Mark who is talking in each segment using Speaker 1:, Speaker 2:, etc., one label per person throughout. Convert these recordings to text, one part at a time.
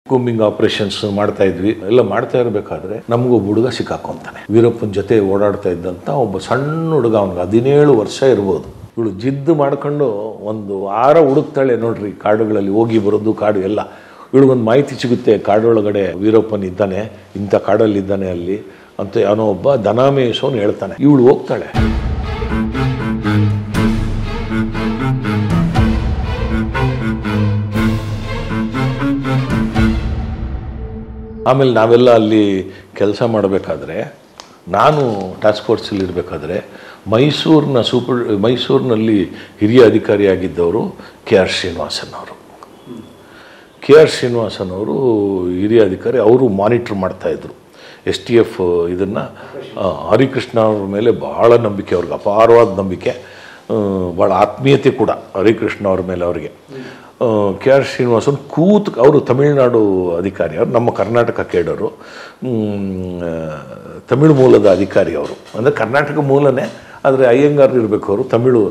Speaker 1: Combing operations ಮಾಡ್ತಾ ಇದ್ವಿ ಎಲ್ಲ ಮಾಡ್ತಾ ಇರಬೇಕಾದ್ರೆ ನಮಗೊಬ್ಬ ಹುಡುಗ ಸಿಕ್ಕಾಕೊಂತಾನೆ ವೀರಪ್ಪನ ಜೊತೆ ಓಡಾಡ್ತಾ ಇದ್ದಂಥ ಒಬ್ಬ ಸಣ್ಣ ಹುಡುಗ ಅವ್ನಿಗೆ ಹದಿನೇಳು ವರ್ಷ ಇರ್ಬೋದು ಇವಳು ಜಿದ್ದು ಮಾಡ್ಕೊಂಡು ಒಂದು ವಾರ ಹುಡುಕ್ತಾಳೆ ನೋಡ್ರಿ ಕಾಡುಗಳಲ್ಲಿ ಹೋಗಿ ಬರೋದು ಕಾಡು ಎಲ್ಲ ಇವಳಿಗೊಂದು ಮಾಹಿತಿ ಸಿಗುತ್ತೆ ಕಾಡೊಳಗಡೆ ವೀರಪ್ಪನ್ ಇದ್ದಾನೆ ಇಂಥ ಕಾಡಲ್ಲಿ ಇದ್ದಾನೆ ಅಲ್ಲಿ ಅಂತ ಯಾವನೋ ಒಬ್ಬ ದನಾಮೇಶವನು ಹೇಳ್ತಾನೆ ಇವಳು ಹೋಗ್ತಾಳೆ ಆಮೇಲೆ ನಾವೆಲ್ಲ ಅಲ್ಲಿ ಕೆಲಸ ಮಾಡಬೇಕಾದ್ರೆ ನಾನು ಟಾಸ್ಕ್ ಫೋರ್ಸಲ್ಲಿ ಇರಬೇಕಾದ್ರೆ ಮೈಸೂರಿನ ಸೂಪರ್ ಮೈಸೂರಿನಲ್ಲಿ ಹಿರಿಯ ಅಧಿಕಾರಿಯಾಗಿದ್ದವರು ಕೆ ಆರ್ ಶ್ರೀನಿವಾಸನ್ ಅವರು ಕೆ ಆರ್ ಶ್ರೀನಿವಾಸನ್ ಅವರು ಹಿರಿಯ ಅಧಿಕಾರಿ ಅವರು ಮಾನಿಟ್ರ್ ಮಾಡ್ತಾಯಿದ್ರು ಎಸ್ ಟಿ ಎಫ್ ಇದನ್ನು ಹರಿಕೃಷ್ಣ ಅವ್ರ ಮೇಲೆ ಭಾಳ ನಂಬಿಕೆ ಅವ್ರಿಗೆ ಅಪಾರವಾದ ನಂಬಿಕೆ ಆ, ಭಾಳ ಆತ್ಮೀಯತೆ ಕೂಡ ಹರಿಕೃಷ್ಣ ಅವ್ರ ಮೇಲೆ ಅವರಿಗೆ ಕೆ ಆರ್ ಶ್ರೀನಿವಾಸನ್ ಕೂತ್ ಅವರು ತಮಿಳುನಾಡು ಅಧಿಕಾರಿ ಅವರು ನಮ್ಮ ಕರ್ನಾಟಕ ಕೇಡರು ಮ್, ಆ, ತಮಿಳು ಮೂಲದ ಅಧಿಕಾರಿ ಅವರು ಅಂದರೆ ಕರ್ನಾಟಕ ಮೂಲನೇ ಆದರೆ ಅಯ್ಯಂಗಾರ್ ಇರಬೇಕು ಅವರು ತಮಿಳು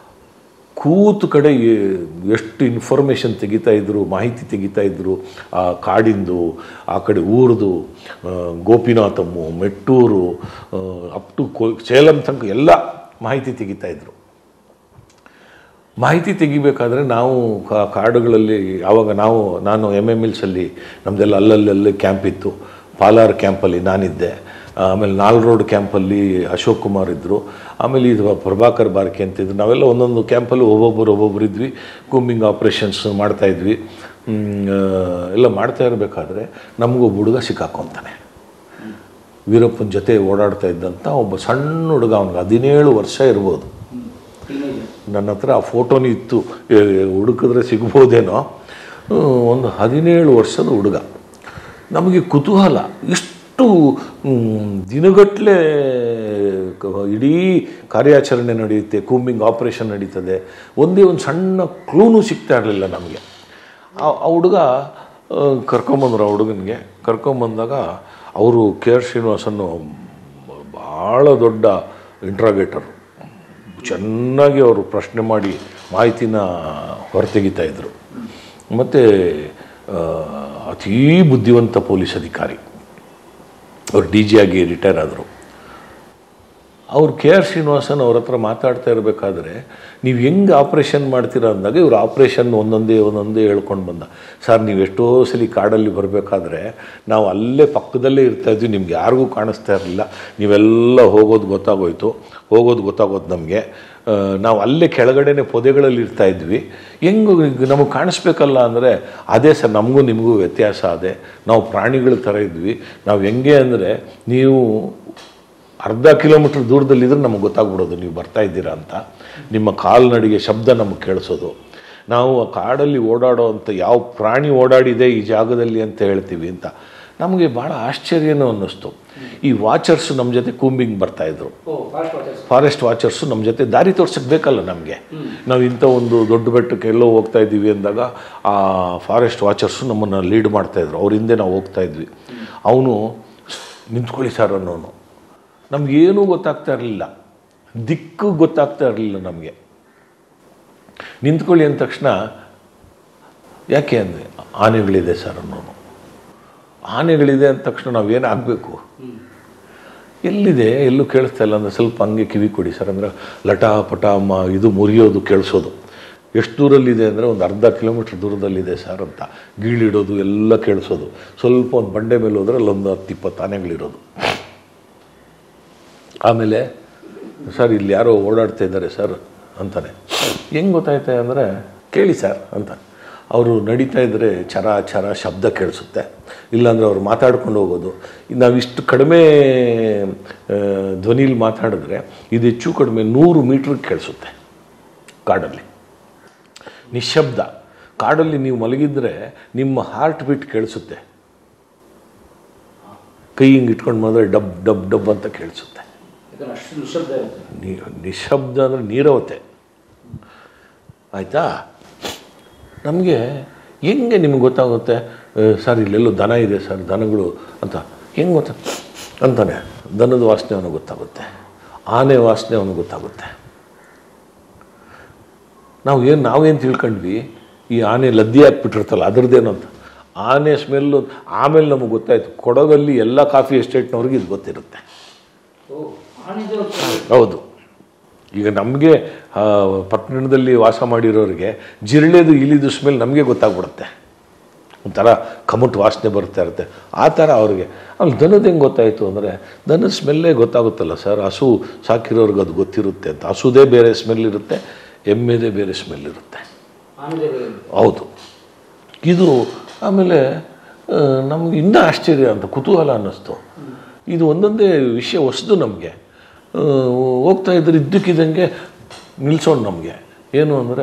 Speaker 1: ಕೂತು ಕಡೆ ಎ- ಎಷ್ಟು ಇನ್ಫಾರ್ಮೇಷನ್ ತೆಗಿತಾ ಇದ್ರು ಮಾಹಿತಿ ತೆಗಿತಾ ಇದ್ರು ಆ ಕಾಡಿಂದು ಆ ಕಡೆ ಊರ್ದು ಆ, ಗೋಪಿನಾಥಮ್ಮು ಮೆಟ್ಟೂರು ಅಪ್ ಟು ಕೋ ಸೇಲಂ ತನಕ ಎಲ್ಲ ಮಾಹಿತಿ ತೆಗಿತಾ ಇದ್ರು ಮಾಹಿತಿ ತೆಗಿಬೇಕಾದ್ರೆ ನಾವು ಕಾ- ಕಾಡುಗಳಲ್ಲಿ ಆವಾಗ ನಾವು ನಾನು ಎಮ್ ಎಮ್ ಎಲ್ಸಲ್ಲಿ ನಮ್ಮದೆಲ್ಲ ಅಲ್ಲಲ್ಲಲ್ಲಿ ಕ್ಯಾಂಪ್ ಇತ್ತು ಪಾಲಾರ್ ಕ್ಯಾಂಪಲ್ಲಿ ನಾನಿದ್ದೆ ಆಮೇಲೆ ನಾಲ್ ರೋಡ್ ಕ್ಯಾಂಪಲ್ಲಿ ಅಶೋಕ್ ಕುಮಾರ್ ಇದ್ದರು ಆಮೇಲೆ ಇದು ಪ್ರಭಾಕರ್ ಬಾರ್ಕೆ ಅಂತಿದ್ರು ನಾವೆಲ್ಲ ಒಂದೊಂದು ಕ್ಯಾಂಪಲ್ಲಿ ಒಬ್ಬೊಬ್ಬರು ಒಬ್ಬೊಬ್ಬರು ಇದ್ವಿ ಕೂಂಬಿಂಗ್ ಆಪ್ರೇಷನ್ಸ್ ಮಾಡ್ತಾಯಿದ್ವಿ ಎಲ್ಲ ಮಾಡ್ತಾ ಇರಬೇಕಾದ್ರೆ ನಮಗೊಬ್ಬ ಹುಡುಗ ಸಿಕ್ಕಾಕೊಂತಾನೆ ವೀರಪ್ಪನ ಜೊತೆ ಓಡಾಡ್ತಾ ಇದ್ದಂಥ ಒಬ್ಬ ಸಣ್ಣ ಹುಡುಗ ಅವ್ನಿಗೆ ಹದಿನೇಳು ವರ್ಷ ಇರ್ಬೋದು ನನ್ನ ಹತ್ರ ಆ ಫೋಟೋನೇ ಇತ್ತು ಏ, ಹುಡುಕಿದ್ರೆ ಸಿಗ್ಬೋದೇನೋ ಹ್ಮ್, ಒಂದು ಹದಿನೇಳು ವರ್ಷದ ಹುಡುಗ ನಮಗೆ ಕುತೂಹಲ ಇಷ್ಟು ದಿನಗಟ್ಟಲೆ ಇಡೀ ಕಾರ್ಯಾಚರಣೆ ನಡೆಯುತ್ತೆ ಕೂಂಬಿಂಗ್ ಆಪರೇಷನ್ ನಡೀತದೆ ಒಂದೇ ಒಂದು ಸಣ್ಣ ಕ್ಲೂನು ಸಿಗ್ತಾ ಇರಲಿಲ್ಲ ನಮಗೆ ಆ ಆ ಹುಡುಗ ಆ, ಕರ್ಕೊಂಬಂದ್ರು ಆ ಹುಡುಗನಿಗೆ ಕರ್ಕೊಂಬಂದಾಗ ಅವರು ಕೆ ಆರ್ ಶ್ರೀನಿವಾಸನ್ನು ಭಾಳ ದೊಡ್ಡ ಇಂಟ್ರಾಗೇಟರು ಚೆನ್ನಾಗಿ ಅವರು ಪ್ರಶ್ನೆ ಮಾಡಿ ಮಾಹಿತಿನ ಹೊರತೆಗಿತಾ ಇದ್ರು ಮತ್ತು ಅತೀ ಬುದ್ಧಿವಂತ ಪೊಲೀಸ್ ಅಧಿಕಾರಿ ಅವರು ಡಿ ಜಿ ಆಗಿ ರಿಟೈರ್ ಆದರು ಅವ್ರು ಕೆ ಆರ್ ಶ್ರೀನಿವಾಸನ್ ಅವ್ರ ಹತ್ರ ಮಾತಾಡ್ತಾ ಇರಬೇಕಾದ್ರೆ ನೀವು ಹೆಂಗೆ ಆಪ್ರೇಷನ್ ಮಾಡ್ತೀರಾ ಅಂದಾಗ ಇವ್ರು ಆಪ್ರೇಷನ್ ಒಂದೊಂದೇ ಒಂದೊಂದೇ ಹೇಳ್ಕೊಂಡು ಬಂದ ಸರ್ ನೀವು ಎಷ್ಟೋ ಸಲ ಕಾಡಲ್ಲಿ ಬರಬೇಕಾದ್ರೆ ನಾವು ಅಲ್ಲೇ ಪಕ್ಕದಲ್ಲೇ ಇರ್ತಾ ಇದ್ವಿ ನಿಮ್ಗೆ ಯಾರಿಗೂ ಕಾಣಿಸ್ತಾ ಇರಲಿಲ್ಲ ನೀವೆಲ್ಲ ಹೋಗೋದು ಗೊತ್ತಾಗೋಯ್ತು ಹೋಗೋದು ಗೊತ್ತಾಗೋದು ನಮಗೆ ನಾವು ಅಲ್ಲೇ ಕೆಳಗಡೆನೆ ಪೊದೆಗಳಲ್ಲಿ ಇರ್ತಾ ಇದ್ವಿ ಹೆಂಗು ನಮಗೆ ಕಾಣಿಸ್ಬೇಕಲ್ಲ ಅಂದರೆ ಅದೇ ಸರ್ ನಮಗೂ ನಿಮಗೂ ವ್ಯತ್ಯಾಸ ಅದೇ ನಾವು ಪ್ರಾಣಿಗಳ ಥರ ಇದ್ವಿ ನಾವು ಹೆಂಗೆ ಅಂದರೆ ನೀವು ಅರ್ಧ ಕಿಲೋಮೀಟ್ರ್ ದೂರದಲ್ಲಿದ್ದರೆ ನಮಗೆ ಗೊತ್ತಾಗ್ಬಿಡೋದು ನೀವು ಬರ್ತಾ ಇದ್ದೀರಾ ಅಂತ ನಿಮ್ಮ ಕಾಲ್ನಡಿಗೆ ಶಬ್ದ ನಮಗೆ ಕೇಳಿಸೋದು ನಾವು ಆ ಕಾಡಲ್ಲಿ ಓಡಾಡೋ ಅಂತ ಯಾವ ಪ್ರಾಣಿ ಓಡಾಡಿದೆ ಈ ಜಾಗದಲ್ಲಿ ಅಂತ ಹೇಳ್ತೀವಿ ಅಂತ ನಮಗೆ ಭಾಳ ಆಶ್ಚರ್ಯನೂ ಅನ್ನಿಸ್ತು ಈ ವಾಚರ್ಸ್ ನಮ್ಮ ಜೊತೆ ಕೂಂಬಿಂಗ್ ಬರ್ತಾಯಿದ್ರು ಫಾರೆಸ್ಟ್ ವಾಚರ್ಸು ನಮ್ಮ ಜೊತೆ ದಾರಿ ತೋರ್ಸಕ್ಕೆ ಬೇಕಲ್ಲ ನಮಗೆ ನಾವು ಇಂಥ ಒಂದು ದೊಡ್ಡ ಬೆಟ್ಟಕ್ಕೆ ಎಲ್ಲೋ ಹೋಗ್ತಾ ಇದ್ದೀವಿ ಅಂದಾಗ ಆ ಫಾರೆಸ್ಟ್ ವಾಚರ್ಸು ನಮ್ಮನ್ನು ಲೀಡ್ ಮಾಡ್ತಾಯಿದ್ರು ಅವ್ರ ಹಿಂದೆ ನಾವು ಹೋಗ್ತಾ ಇದ್ವಿ ಅವನು ನಿಂತ್ಕೊಳ್ಳಿ ಸರ್ ಅನ್ನೋನು ನಮಗೇನೂ ಗೊತ್ತಾಗ್ತಾ ಇರಲಿಲ್ಲ ದಿಕ್ಕು ಗೊತ್ತಾಗ್ತಾ ಇರಲಿಲ್ಲ ನಮಗೆ ನಿಂತ್ಕೊಳ್ಳಿ ಅಂದ ತಕ್ಷಣ ಯಾಕೆ ಅಂದರೆ ಆನೆಗಳಿದೆ ಸರ್ ಅನ್ನೋನು ಆನೆಗಳಿದೆ ಅಂದ ತಕ್ಷಣ ನಾವೇನು ಆಗಬೇಕು ಎಲ್ಲಿದೆ ಎಲ್ಲೂ ಕೇಳಿಸ್ತಾ ಇಲ್ಲ ಅಂದರೆ ಸ್ವಲ್ಪ ಹಂಗೆ ಕಿವಿ ಕೊಡಿ ಸರ್ ಅಂದರೆ ಲಟ ಪಟ ಮ ಇದು ಮುರಿಯೋದು ಕೇಳಿಸೋದು ಎಷ್ಟು ದೂರಲ್ಲಿದೆ ಅಂದರೆ ಒಂದು ಅರ್ಧ ಕಿಲೋಮೀಟ್ರ್ ದೂರದಲ್ಲಿದೆ ಸರ್ ಅಂತ ಗೀಳಿಡೋದು ಎಲ್ಲ ಕೇಳಿಸೋದು ಸ್ವಲ್ಪ ಒಂದು ಬಂಡೆ ಮೇಲೆ ಹೋದ್ರೆ ಅಲ್ಲೊಂದು ಹತ್ತು ಇಪ್ಪತ್ತು ಆನೆಗಳಿರೋದು ಆಮೇಲೆ ಸರ್ ಇಲ್ಲಿ ಯಾರೋ ಓಡಾಡ್ತಾ ಇದ್ದಾರೆ ಸರ್ ಅಂತಾನೆ ಹೆಂಗೆ ಗೊತ್ತಾಯ್ತೆ ಅಂದರೆ ಕೇಳಿ ಸರ್ ಅಂತ ಅವರು ನಡೀತಾ ಇದ್ದರೆ ಚರ ಚರ ಶಬ್ದ ಕೇಳಿಸುತ್ತೆ ಇಲ್ಲಾಂದರೆ ಅವ್ರು ಮಾತಾಡ್ಕೊಂಡು ಹೋಗೋದು ನಾವಿಷ್ಟು ಕಡಿಮೆ ಆ, ಧ್ವನಿಲಿ ಮಾತಾಡಿದ್ರೆ ಇದು ಹೆಚ್ಚು ಕಡಿಮೆ ನೂರು ಮೀಟ್ರಿಗೆ ಕೇಳಿಸುತ್ತೆ ಕಾಡಲ್ಲಿ ನಿಶಬ್ದ ಕಾಡಲ್ಲಿ ನೀವು ಮಲಗಿದ್ರೆ ನಿಮ್ಮ ಹಾರ್ಟ್ ಬೀಟ್ ಕೇಳಿಸುತ್ತೆ ಕೈ ಹಿಂಗೆ ಇಟ್ಕೊಂಡು ಬಂದರೆ ಡಬ್ ಡಬ್ ಡಬ್ ಅಂತ ಕೇಳಿಸುತ್ತೆ
Speaker 2: ಅಷ್ಟು ನಿಶಬ್ದ ಇರುತ್ತೆ
Speaker 1: ನೀ ನಿಶಬ್ದ ಅಂದರೆ ನೀರವತೆ ಆಯಿತಾ ನಮಗೆ ಹೆಂಗೆ ನಿಮ್ಗೆ ಗೊತ್ತಾಗುತ್ತೆ "ಏ, ಸರ್ ಇಲ್ಲೆಲ್ಲೋ ದನ ಇದೆ ಸರ್ ದನಗಳು ಅಂತ ಹೆಂಗೆ ಗೊತ್ತ ಅಂತಾನೆ ದನದ ವಾಸನೆ ಅವನಿಗೆ ಗೊತ್ತಾಗುತ್ತೆ ಆನೆ ವಾಸನೆ ಅವನಿಗೆ ಗೊತ್ತಾಗುತ್ತೆ ನಾವು ಏನು ನಾವೇನು ತಿಳ್ಕೊಂಡ್ವಿ ಈ ಆನೆ ಲದ್ದಿ ಹಾಕ್ಬಿಟ್ಟಿರ್ತಲ್ಲ ಅದ್ರದ್ದೇನು ಅಂತ ಆನೆ ಸ್ಮೆಲ್ಲು ಆಮೇಲೆ ನಮಗೆ ಗೊತ್ತಾಯಿತು ಕೊಡಗಲ್ಲಿ ಎಲ್ಲ ಕಾಫಿ ಎಸ್ಟೇಟ್ನವ್ರಿಗೆ ಇದು ಗೊತ್ತಿರುತ್ತೆ
Speaker 2: ಓ ಆನಿದು
Speaker 1: ಹೌದು ಈಗ ನಮಗೆ ಪಟ್ಟಣದಲ್ಲಿ ವಾಸ ಮಾಡಿರೋರಿಗೆ ಜಿರಳೆದು ಇಲಿದು ಸ್ಮೆಲ್ ನಮಗೆ ಗೊತ್ತಾಗ್ಬಿಡುತ್ತೆ ಒಂಥರ ಕಮಟ್ ವಾಸನೆ ಬರ್ತಾ ಇರುತ್ತೆ ಆ ಥರ ಅವ್ರಿಗೆ ಅಲ್ಲಿ ದನದ ಹೆಂಗೆ ಗೊತ್ತಾಯಿತು ಅಂದರೆ ದನದ ಸ್ಮೆಲ್ಲೇ ಗೊತ್ತಾಗುತ್ತಲ್ಲ ಸರ್ ಹಸು ಸಾಕಿರೋರ್ಗೆ ಅದು ಗೊತ್ತಿರುತ್ತೆ ಅಂತ ಹಸುದೇ ಬೇರೆ ಸ್ಮೆಲ್ ಇರುತ್ತೆ ಎಮ್ಮೆದೇ ಬೇರೆ ಸ್ಮೆಲ್ ಇರುತ್ತೆ
Speaker 2: ಆನಿದೆ
Speaker 1: ಹೌದು ಇದು ಆಮೇಲೆ ಆ, ನಮ್ಗೆ ಇನ್ನೂ ಆಶ್ಚರ್ಯ ಅಂತ ಕುತೂಹಲ ಅನ್ನಿಸ್ತು ಇದು ಒಂದೊಂದೇ ವಿಷಯ ಹೊಸದು ನಮಗೆ ಹೋಗ್ತಾ ಇದ್ರೆ ಇದ್ದಕ್ಕಿದ್ದಂಗೆ ನಿಲ್ಸೋಣ ನಮಗೆ ಏನು ಅಂದರೆ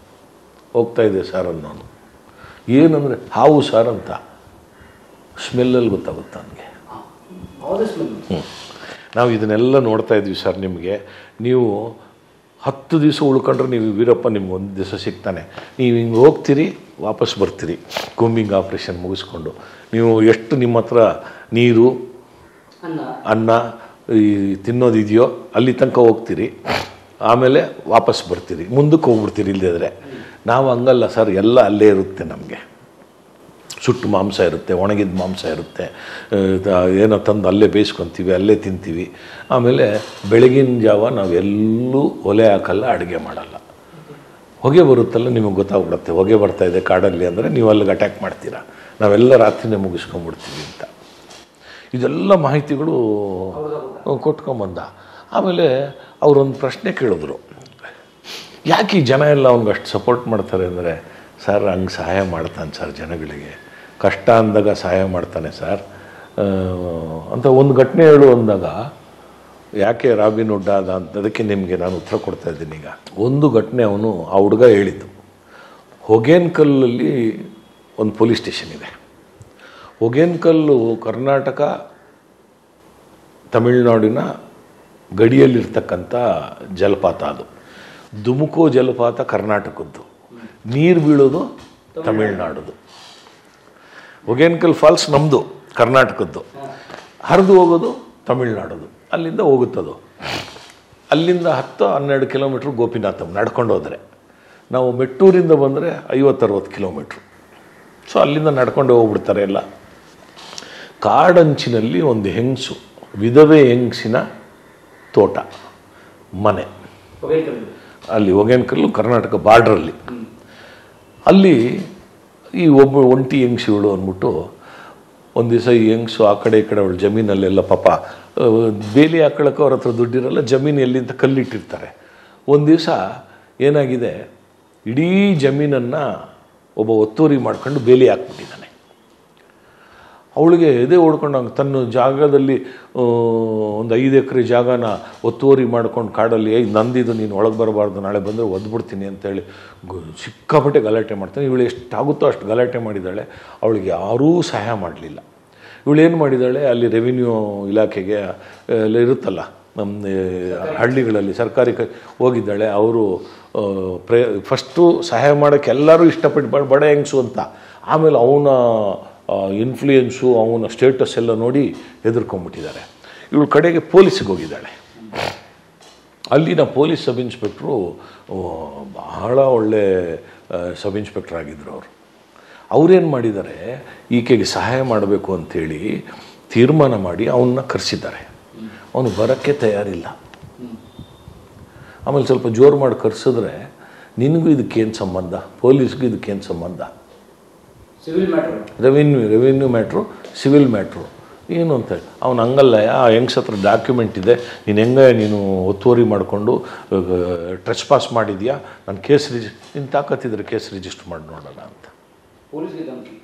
Speaker 1: ಹೋಗ್ತಾ ಇದೆ ಸರ್ ಅನ್ನೋನು ಏನಂದರೆ ಹಾವು ಸರ್ ಅಂತ ಸ್ಮೆಲ್ಲಲ್ಲಿ ಗೊತ್ತಾಗುತ್ತೆ ನನಗೆ
Speaker 2: ಯಾವುದೇ ಸ್ಮೆಲ್
Speaker 1: ನಾವು ಇದನ್ನೆಲ್ಲ ನೋಡ್ತಾ ಇದ್ವಿ ಸರ್ ನಿಮಗೆ ನೀವು ಹತ್ತು ದಿವಸ ಉಳ್ಕೊಂಡ್ರೆ ನೀವು ವೀರಪ್ಪ ನಿಮ್ಗೆ ಒಂದು ದಿವಸ ಸಿಗ್ತಾನೆ ನೀವು ಹಿಂಗೆ ಹೋಗ್ತೀರಿ ವಾಪಸ್ ಬರ್ತೀರಿ ಕೂಂಬಿಂಗ್ ಆಪ್ರೇಷನ್ ಮುಗಿಸ್ಕೊಂಡು ನೀವು ಎಷ್ಟು ನಿಮ್ಮ ಹತ್ರ ನೀರು
Speaker 2: ಅನ್ನ
Speaker 1: ಅನ್ನ ಈ ತಿನ್ನೋದಿದೆಯೋ ಅಲ್ಲಿ ತನಕ ಹೋಗ್ತೀರಿ ಆಮೇಲೆ ವಾಪಸ್ ಬರ್ತೀರಿ ಮುಂದಕ್ಕೆ ಹೋಗ್ಬಿಡ್ತೀರಿ ಇಲ್ಲದಿದ್ರೆ ನಾವು ಹಂಗಲ್ಲ ಸರ್ ಎಲ್ಲ ಅಲ್ಲೇ ಇರುತ್ತೆ ನಮಗೆ ಸುಟ್ಟು ಮಾಂಸ ಇರುತ್ತೆ ಒಣಗಿದ ಮಾಂಸ ಇರುತ್ತೆ ಆ, ತ- ಏನೋ ತಂದು ಅಲ್ಲೇ ಬೇಯಿಸ್ಕೊತೀವಿ ಅಲ್ಲೇ ತಿಂತೀವಿ ಆಮೇಲೆ ಬೆಳಗಿನ ಜಾವ ನಾವೆಲ್ಲೂ ಒಲೆ ಹಾಕಲ್ಲ ಅಡುಗೆ ಮಾಡಲ್ಲ ಹೊಗೆ ಬರುತ್ತಲ್ಲ ನಿಮಗೆ ಗೊತ್ತಾಗ್ಬಿಡುತ್ತೆ ಹೊಗೆ ಬರ್ತಾ ಇದೆ ಕಾಡಲ್ಲಿ ಅಂದರೆ ನೀವು ಅಲ್ಲಿಗೆ ಅಟ್ಯಾಕ್ ಮಾಡ್ತೀರಾ ನಾವೆಲ್ಲ ರಾತ್ರಿನೇ ಮುಗಿಸ್ಕೊಂಡ್ಬಿಡ್ತೀವಿ ಅಂತ ಇದೆಲ್ಲ ಮಾಹಿತಿಗಳು ಕೊಟ್ಕೊಂಬಂದ ಆಮೇಲೆ ಅವರೊಂದು ಪ್ರಶ್ನೆ ಕೇಳಿದ್ರು ಯಾಕೆ ಈ ಜನ ಎಲ್ಲ ಅವ್ನಿಗೆ ಅಷ್ಟು ಸಪೋರ್ಟ್ ಮಾಡ್ತಾರೆ ಅಂದರೆ ಸರ್ ಹಂಗೆ ಸಹಾಯ ಮಾಡ್ತಾನೆ ಸರ್ ಜನಗಳಿಗೆ ಕಷ್ಟ ಅಂದಾಗ ಸಹಾಯ ಮಾಡ್ತಾನೆ ಸರ್ ಆ, ಅಂತ ಒಂದು ಘಟನೆ ಹೇಳು ಅಂದಾಗ ಯಾಕೆ ರಾಬಿನ್ ಹುಡ್ ಆದ ಅಂತ ಅದಕ್ಕೆ ನಿಮಗೆ ನಾನು ಉತ್ತರ ಕೊಡ್ತಾ ಇದ್ದೀನಿ ಈಗ ಒಂದು ಘಟನೆ ಅವನು ಆ ಹುಡುಗ ಹೇಳಿದ್ದು ಹೊಗೇನ್ಕಲ್ಲಲ್ಲಿ ಒಂದು ಪೊಲೀಸ್ ಸ್ಟೇಷನ್ ಇದೆ ಹೊಗೇನ್ಕಲ್ಲು ಕರ್ನಾಟಕ ತಮಿಳುನಾಡಿನ ಗಡಿಯಲ್ಲಿರ್ತಕ್ಕಂಥ ಜಲಪಾತ ಅದು ದುಮುಕೋ ಜಲಪಾತ ಕರ್ನಾಟಕದ್ದು ನೀರು ಬೀಳೋದು ತಮಿಳ್ನಾಡುದು ಹೊಗೇನ್ಕಲ್ ಫಾಲ್ಸ್ ನಮ್ಮದು ಕರ್ನಾಟಕದ್ದು ಹರಿದು ಹೋಗೋದು ತಮಿಳ್ನಾಡುದು ಅಲ್ಲಿಂದ ಹೋಗುತ್ತದು ಅಲ್ಲಿಂದ ಹತ್ತು ಹನ್ನೆರಡು ಕಿಲೋಮೀಟ್ರ್ ಗೋಪಿನಾಥಂ ನಡ್ಕೊಂಡು ಹೋದರೆ ನಾವು ಮೆಟ್ಟೂರಿಂದ ಬಂದರೆ ಐವತ್ತರವತ್ತು ಕಿಲೋಮೀಟ್ರು ಸೊ ಅಲ್ಲಿಂದ ನಡ್ಕೊಂಡು ಹೋಗ್ಬಿಡ್ತಾರೆ ಎಲ್ಲ ಕಾಡಂಚಿನಲ್ಲಿ ಒಂದು ಹೆಂಗಸು ವಿಧವೆ ಹೆಂಗಸಿನ ತೋಟ ಮನೆ
Speaker 2: ಹೊಗೇಕಲ್ಲು
Speaker 1: ಅಲ್ಲಿ ಹೊಗೇನಕಲ್ಲು ಕರ್ನಾಟಕ ಬಾರ್ಡ್ರಲ್ಲಿ ಅಲ್ಲಿ ಈ ಒಬ್ಬ ಒಂಟಿ ಹೆಂಗ್ಸಿಗಳು ಅಂದ್ಬಿಟ್ಟು ಒಂದು ದಿವಸ ಈ ಹೆಂಗ್ಸು ಆ ಕಡೆ ಈ ಕಡೆ ಅವಳು ಜಮೀನಲ್ಲೆಲ್ಲ ಪಾಪ ಆ, ಬೇಲಿ ಹಾಕೊಳಕ್ಕೆ ಅವ್ರ ಹತ್ರ ದುಡ್ಡಿರಲ್ಲ ಜಮೀನು ಎಲ್ಲಿಂದ ಕಲ್ಲಿಟ್ಟಿರ್ತಾರೆ ಒಂದು ದಿವಸ ಏನಾಗಿದೆ ಇಡೀ ಜಮೀನನ್ನು ಒಬ್ಬ ಒತ್ತುವರಿ ಮಾಡ್ಕೊಂಡು ಬೇಲಿ ಹಾಕ್ಬಿಟ್ಟಿದ್ದಾನೆ ಅವಳಿಗೆ ಎದೆ ಓಡ್ಕೊಂಡು ತನ್ನ ಜಾಗದಲ್ಲಿ ಆ, ಒಂದು ಐದು ಎಕರೆ ಜಾಗನ ಒತ್ತುವರಿ ಮಾಡ್ಕೊಂಡು ಕಾಡಲ್ಲಿ ಏಯ್ ನಂದಿದು ನೀನು ಒಳಗೆ ಬರಬಾರ್ದು ನಾಳೆ ಬಂದರೆ ಒದ್ಬಿಡ್ತೀನಿ ಅಂತೇಳಿ ಗು- ಸಿಕ್ಕಾಪಟ್ಟೆ ಗಲಾಟೆ ಮಾಡ್ತಾನೆ ಇವಳು ಎಷ್ಟಾಗುತ್ತೋ ಅಷ್ಟು ಗಲಾಟೆ ಮಾಡಿದ್ದಾಳೆ ಅವಳಿಗೆ ಯಾರೂ ಸಹಾಯ ಮಾಡಲಿಲ್ಲ ಇವಳು ಏನು ಮಾಡಿದ್ದಾಳೆ ಅಲ್ಲಿ ರೆವಿನ್ಯೂ ಇಲಾಖೆಗೆ ಆ, ಎಲ್ಲ ಇರುತ್ತಲ್ಲ ನಮ್ಮ ಆ, ಹಳ್ಳಿಗಳಲ್ಲಿ ಸರ್ಕಾರಿ ಕ ಹೋಗಿದ್ದಾಳೆ ಅವರು ಪ್ರೇ ಫಸ್ಟು ಸಹಾಯ ಮಾಡೋಕ್ಕೆ ಎಲ್ಲರೂ ಇಷ್ಟಪಟ್ಟು ಬ- ಬಡ ಹೆಂಗಸು ಅಂತ ಆಮೇಲೆ ಅವನ ಇನ್ಫ್ಲೂಯೆನ್ಸು ಅವನ ಸ್ಟೇಟಸ್ ಎಲ್ಲ ನೋಡಿ ಹೆದರ್ಕೊಂಡ್ಬಿಟ್ಟಿದ್ದಾರೆ ಇವಳು ಕಡೆಗೆ ಪೊಲೀಸಿಗೆ ಹೋಗಿದ್ದಾಳೆ ಅಲ್ಲಿನ ಪೊಲೀಸ್ ಸಬ್ ಇನ್ಸ್ಪೆಕ್ಟ್ರು ಆ, ಬಹಳ ಒಳ್ಳೆ ಆ, ಸಬ್ ಇನ್ಸ್ಪೆಕ್ಟರ್ ಆಗಿದ್ದರು ಅವರು ಅವರೇನು ಮಾಡಿದ್ದಾರೆ ಈಕೆಗೆ ಸಹಾಯ ಮಾಡಬೇಕು ಅಂಥೇಳಿ ತೀರ್ಮಾನ ಮಾಡಿ ಅವನ್ನ ಕರೆಸಿದ್ದಾರೆ ಅವನು ಬರೋಕ್ಕೆ ತಯಾರಿಲ್ಲ ಆಮೇಲೆ ಸ್ವಲ್ಪ ಜೋರು ಮಾಡಿ ಕರೆಸಿದ್ರೆ ನಿನಗೂ ಇದಕ್ಕೇನು ಸಂಬಂಧ ಪೊಲೀಸ್ಗೂ ಇದಕ್ಕೇನು ಸಂಬಂಧ
Speaker 2: civil matter
Speaker 1: revenue revenue matter civil matter ಏನು ಅಂತೇಳಿ ಅವ್ನು ಹಂಗಲ್ಲ ಆ ಹೆಂಗ್ಸ್ ಹತ್ರ ಡಾಕ್ಯುಮೆಂಟ್ ಇದೆ ನೀನು ಹೆಂಗೆ ನೀನು ಒತ್ತುವರಿ ಮಾಡಿಕೊಂಡು ಟ್ರೆಸ್ ಪಾಸ್ ಮಾಡಿದ್ಯಾ ನಾನು ಕೇಸ್ ರಿಜಿ ನಿನ್ನ ತಾಕತ್ತಿದ್ರೆ ಕೇಸ್ ರಿಜಿಸ್ಟರ್ ಮಾಡಿ ನೋಡೋಣ ಅಂತ
Speaker 2: ಪೊಲೀಸ್ಗೆ ಧಮಕಿ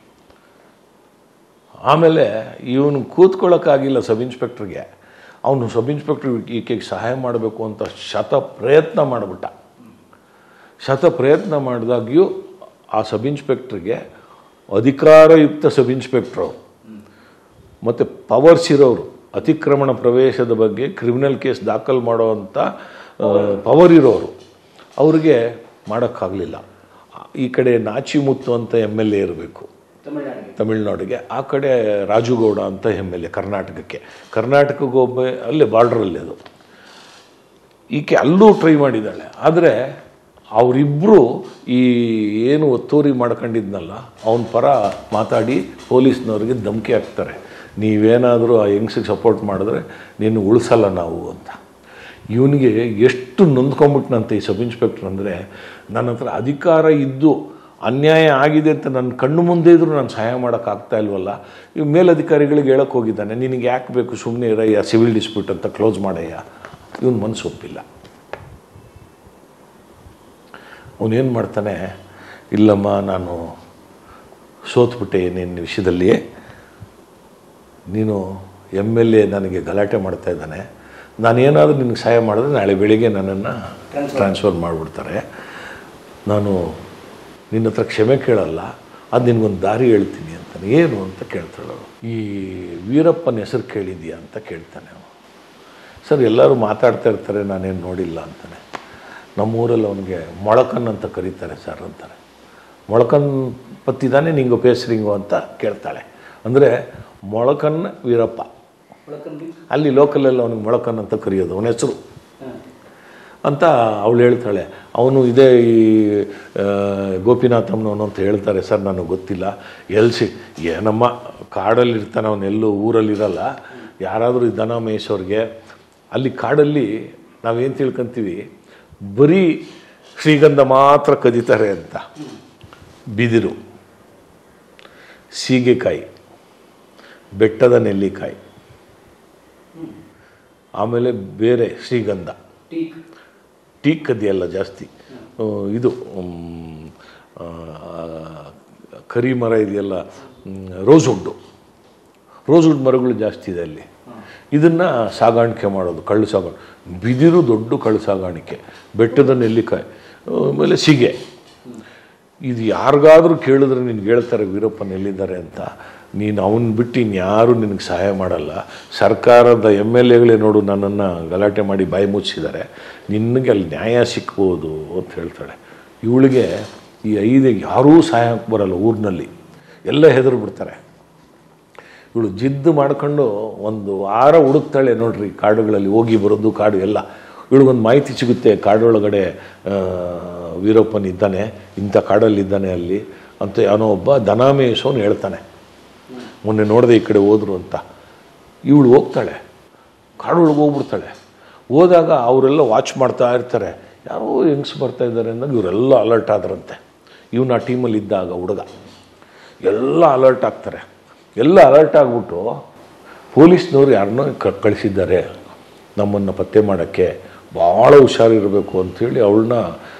Speaker 1: ಆಮೇಲೆ ಇವನು ಕೂತ್ಕೊಳ್ಳೋಕ್ಕಾಗಿಲ್ಲ ಸಬ್ ಇನ್ಸ್ಪೆಕ್ಟ್ರಿಗೆ ಅವನು ಸಬ್ ಇನ್ಸ್ಪೆಕ್ಟ್ರ್ ಈಕೆಗೆ ಸಹಾಯ ಮಾಡಬೇಕು ಅಂತ ಶತ ಪ್ರಯತ್ನ ಮಾಡಿಬಿಟ್ಟ ಶತ ಪ್ರಯತ್ನ ಮಾಡಿದಾಗ್ಯೂ ಆ ಸಬ್ ಇನ್ಸ್ಪೆಕ್ಟ್ರಿಗೆ ಅಧಿಕಾರಯುಕ್ತ ಸಬ್ ಇನ್ಸ್ಪೆಕ್ಟ್ರು ಅವರು ಮತ್ತು ಪವರ್ಸ್ ಇರೋರು ಅತಿಕ್ರಮಣ ಪ್ರವೇಶದ ಬಗ್ಗೆ ಕ್ರಿಮಿನಲ್ ಕೇಸ್ ದಾಖಲು ಮಾಡೋವಂಥ ಪವರ್ ಇರೋರು ಅವ್ರಿಗೆ ಮಾಡೋಕ್ಕಾಗಲಿಲ್ಲ ಈ ಕಡೆ ನಾಚಿಮುತ್ತು ಅಂತ ಎಮ್ ಎಲ್ ಎ ಇರಬೇಕು
Speaker 2: ತಮಿಳ್ನಾಡಿಗೆ
Speaker 1: ತಮಿಳ್ನಾಡಿಗೆ ಆ ಕಡೆ ರಾಜುಗೌಡ ಅಂತ ಎಮ್ ಎಲ್ ಎ ಕರ್ನಾಟಕಕ್ಕೆ ಕರ್ನಾಟಕಕ್ಕೆ ಒಬ್ಬ ಅಲ್ಲೇ ಬಾರ್ಡ್ರಲ್ಲಿ ಅದು ಈಕೆ ಅಲ್ಲೂ ಟ್ರೈ ಮಾಡಿದ್ದಾಳೆ ಆದರೆ ಅವರಿಬ್ಬರು ಈ ಏನು ಒತ್ತುವರಿ ಮಾಡ್ಕೊಂಡಿದ್ನಲ್ಲ ಅವನ ಪರ ಮಾತಾಡಿ ಪೊಲೀಸ್ನವ್ರಿಗೆ ಧಮಕಿ ಹಾಕ್ತಾರೆ ನೀವೇನಾದರೂ ಆ ಹೆಂಗ್ಸಿಗೆ ಸಪೋರ್ಟ್ ಮಾಡಿದ್ರೆ ನೀನು ಉಳಿಸಲ್ಲ ನಾವು ಅಂತ ಇವನಿಗೆ ಎಷ್ಟು ನೊಂದ್ಕೊಂಬಿಟ್ನಂತೆ ಈ ಸಬ್ ಇನ್ಸ್ಪೆಕ್ಟರ್ ಅಂದರೆ ನನ್ನ ಹತ್ರ ಅಧಿಕಾರ ಇದ್ದು ಅನ್ಯಾಯ ಆಗಿದೆ ಅಂತ ನನ್ನ ಕಣ್ಣು ಮುಂದೆ ಇದ್ರೂ ನಾನು ಸಹಾಯ ಮಾಡೋಕ್ಕಾಗ್ತಾ ಇಲ್ವಲ್ಲ ಇವ್ ಮೇಲಧಿಕಾರಿಗಳಿಗೆ ಹೇಳಕ್ಕೆ ಹೋಗಿದ್ದಾನೆ ನಿನಗೆ ಯಾಕೆ ಬೇಕು ಸುಮ್ಮನೆ ಇರಯ್ಯ ಸಿವಿಲ್ ಡಿಸ್ಪ್ಯೂಟ್ ಅಂತ ಕ್ಲೋಸ್ ಮಾಡಯ್ಯ ಇವನು ಮನಸ್ಸು ಒಪ್ಪಿಲ್ಲ ಅವನೇನು ಮಾಡ್ತಾನೆ ಇಲ್ಲಮ್ಮ ನಾನು ಸೋತ್ಬಿಟ್ಟೆ ನಿನ್ನ ವಿಷಯದಲ್ಲಿ ನೀನು ಎಮ್ ಎಲ್ ಎ ನನಗೆ ಗಲಾಟೆ ಮಾಡ್ತಾ ಇದ್ದಾನೆ ನಾನೇನಾದರೂ ನಿನಗೆ ಸಹಾಯ ಮಾಡಿದ್ರೆ ನಾಳೆ ಬೆಳಿಗ್ಗೆ ನನ್ನನ್ನು ಟ್ರಾನ್ಸ್ಫರ್ ಮಾಡಿಬಿಡ್ತಾರೆ ನಾನು ನಿನ್ನ ಹತ್ರ ಕ್ಷಮೆ ಕೇಳಲ್ಲ ಅದು ನಿನಗೊಂದು ದಾರಿ ಹೇಳ್ತೀನಿ ಅಂತಾನೆ ಏನು ಅಂತ ಕೇಳ್ತಾಳೆ ಅವಳು. ಈ ವೀರಪ್ಪನ ಹೆಸರು ಕೇಳಿದ್ಯಾ ಅಂತ ಕೇಳ್ತಾನೆ ಅವನು ಸರ್ ಎಲ್ಲರೂ ಮಾತಾಡ್ತಾ ಇರ್ತಾರೆ ನಾನೇನು ನೋಡಿಲ್ಲ ಅಂತಾನೆ ನಮ್ಮೂರಲ್ಲಿ ಅವನಿಗೆ ಮೊಳಕನ್ ಅಂತ ಕರೀತಾರೆ ಸರ್ ಅಂತಾನೆ ಮೊಳಕನ್ ಪತ್ತಿದ್ದಾನೆ ನಿಂಗು ಪೇಸ್ರಿಂಗು ಅಂತ ಕೇಳ್ತಾಳೆ ಅಂದರೆ ಮೊಳಕನ್ ವೀರಪ್ಪ
Speaker 2: ಒಳಕಂದಿ
Speaker 1: ಅಲ್ಲಿ ಲೋಕಲಲ್ಲಿ ಅವನಿಗೆ ಮೊಳಕನ್ ಅಂತ ಕರೆಯೋದು ಅವನ ಹೆಸರು
Speaker 2: ಹಾಂ
Speaker 1: ಅಂತ ಅವಳು ಹೇಳ್ತಾಳೆ ಅವನು ಇದೇ ಈ ಆ, ಗೋಪಿನಾಥಮ್ಮನವನು ಅಂತ ಹೇಳ್ತಾರೆ ಸರ್ ನನಗೆ ಗೊತ್ತಿಲ್ಲ ಎಲ್ಲಿ ಸಿ ಏನಮ್ಮ ಕಾಡಲ್ಲಿ ಇರ್ತಾನೆ ಅವನು ಎಲ್ಲೂ ಊರಲ್ಲಿರಲ್ಲ ಯಾರಾದರೂ ಈ ದನ ಮೇಯಿಸೋರಿಗೆ ಅಲ್ಲಿ ಕಾಡಲ್ಲಿ ನಾವೇನು ತಿಳ್ಕೊಂತೀವಿ ಬರೀ ಶ್ರೀಗಂಧ ಮಾತ್ರ ಕದೀತಾರೆ ಅಂತ ಬಿದಿರು ಸೀಗೆಕಾಯಿ ಬೆಟ್ಟದ ನೆಲ್ಲಿಕಾಯಿ ಆಮೇಲೆ ಬೇರೆ ಶ್ರೀಗಂಧ
Speaker 2: ಟೀಕ್
Speaker 1: ಟೀ ಕದಿಯಲ್ಲ ಜಾಸ್ತಿ ಆ, ಇದು ಮ್, ಆ, ಕರಿ ಮರ ಇದೆಯಲ್ಲ ರೋಸ್ವುಡ್ಡು ರೋಸ್ವುಡ್ ಮರಗಳು ಜಾಸ್ತಿ ಇದೆ ಅಲ್ಲಿ ಇದನ್ನು ಸಾಗಾಣಿಕೆ ಮಾಡೋದು ಕಳ್ಳು ಸಾಗಾಣಿಕೆ ಬಿದಿರು ದೊಡ್ಡ ಕಳ್ಳು ಸಾಗಾಣಿಕೆ ಬೆಟ್ಟದ ನೆಲ್ಲಿಕಾಯಿ ಆಮೇಲೆ ಸಿಗೆ ಇದು ಯಾರಿಗಾದ್ರೂ ಕೇಳಿದ್ರೆ ನಿನ್ಗೆ ಹೇಳ್ತಾರೆ ವೀರಪ್ಪನ್ ಎಲ್ಲಿದ್ದಾರೆ ಅಂತ ನೀನು ಅವನ್ನ ಬಿಟ್ಟು ಇನ್ಯಾರು ನಿನಗೆ ಸಹಾಯ ಮಾಡಲ್ಲ ಸರ್ಕಾರದ ಎಮ್ ಎಲ್ ಎಗಳೇ ನೋಡು ನನ್ನನ್ನು ಗಲಾಟೆ ಮಾಡಿ ಬಾಯಿ ಮುಚ್ಚಿದ್ದಾರೆ ನಿನಗೆ ಅಲ್ಲಿ ನ್ಯಾಯ ಸಿಕ್ಬೋದು ಅಂತ ಹೇಳ್ತಾಳೆ ಇವಳಿಗೆ ಈ ಐದು ಯಾರೂ ಸಹಾಯಕ್ಕೆ ಬರಲ್ಲ ಊರಿನಲ್ಲಿ ಎಲ್ಲ ಹೆದರು ಬಿಡ್ತಾರೆ ಇವಳು ಜಿದ್ದು ಮಾಡ್ಕೊಂಡು ಒಂದು ವಾರ ಹುಡುಕ್ತಾಳೆ ನೋಡ್ರಿ ಕಾಡುಗಳಲ್ಲಿ ಹೋಗಿ ಬರೋದು ಕಾಡು ಎಲ್ಲ ಇವಳಿಗೊಂದು ಮಾಹಿತಿ ಸಿಗುತ್ತೆ ಕಾಡೊಳಗಡೆ ಆ, ವೀರಪ್ಪನ್ ಇದ್ದಾನೆ ಇಂಥ ಕಾಡಲ್ಲಿದ್ದಾನೆ ಅಲ್ಲಿ ಅಂತ ಯಾವನೋ ಒಬ್ಬ ದನ ಮೇಯಿಸೋನು ಹೇಳ್ತಾನೆ ಮೊನ್ನೆ ನೋಡಿದೆ ಈ ಕಡೆ ಹೋದ್ರು ಅಂತ ಇವಳು ಹೋಗ್ತಾಳೆ ಕಾಡೊಳಗೆ ಹೋಗ್ಬಿಡ್ತಾಳೆ ಹೋದಾಗ ಅವರೆಲ್ಲ ವಾಚ್ ಮಾಡ್ತಾ ಇರ್ತಾರೆ ಯಾರೋ ಹೆಂಗ್ಸ್ ಬರ್ತಾ ಇದ್ದಾರೆ ಅಂದಾಗ ಇವರೆಲ್ಲ ಅಲರ್ಟ್ ಆದ್ರಂತೆ ಇವನು ಆ ಟೀಮಲ್ಲಿ ಇದ್ದಾಗ ಹುಡುಗ ಎಲ್ಲ ಅಲರ್ಟ್ ಆಗ್ತಾರೆ ಎಲ್ಲ ಅಲರ್ಟ್ ಆಗಿಬಿಟ್ಟು ಪೊಲೀಸ್ನವ್ರು ಯಾರನ್ನೋ ಕ ಕಳಿಸಿದ್ದಾರೆ ನಮ್ಮನ್ನು ಪತ್ತೆ ಮಾಡೋಕ್ಕೆ ಭಾಳ ಹುಷಾರಿರಬೇಕು ಅಂಥೇಳಿ ಅವಳನ್ನ